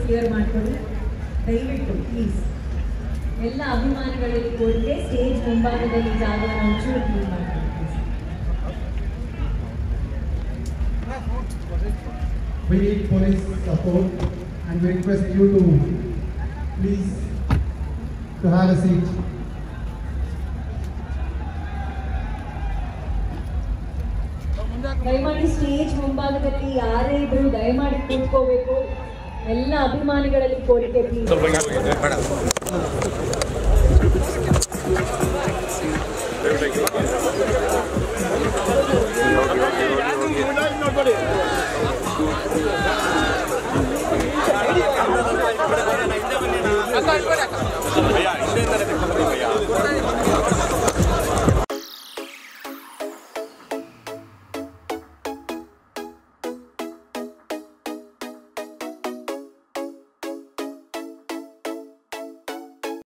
Clear ಮಾಡ್ಕೊಳ್ಳಿ ದಯವಿಟ್ಟು please ಎಲ್ಲ ಅಭಿಮಾನಿಗಳಲ್ಲಿ ಕೋರಿಕೆ ಸ್ಟೇಜ್ ಮುಂಭಾಗದಲ್ಲಿ ಜಾಗವನ್ನು ಒಂಚೂರು ಕ್ಲೀನ್ ಮಾಡ್ಕೊಳ್ಳಿ please. We need police support and we request you to please to have a seat. ದಯಮಾಡಿ ಸ್ಟೇಜ್ ಮುಂಭಾಗದಲ್ಲಿ ಯಾರೇ ಇದ್ರು ದಯಮಾಡಿ ಕೂತ್ಕೋಬೇಕು ಎಲ್ಲ ಅಭಿಮಾನಿಗಳಲ್ಲಿ ಕೋರಿಕೆ ಪ್ಲೀಸ್ ಬೇಡ